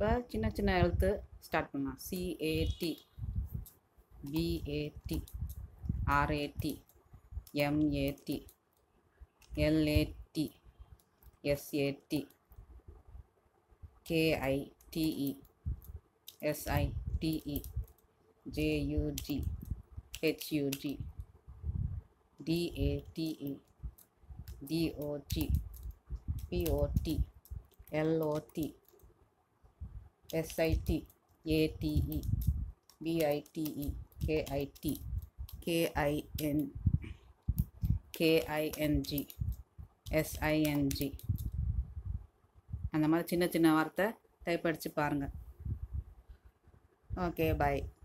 இப்போ சின்ன சின்ன எழுத்து ஸ்டார்ட் பண்ணலாம் C A T B A T R A T M A T L A T S A T K I T E S I T E J U G H U G D A T E D O G P O T L O T S I T A T E B I T E K I T K I N K I N G S I N G அந்த மாதிரி சின்ன சின்ன வார்த்தை டைப் அடித்து பாருங்கள் ஓகே பாய்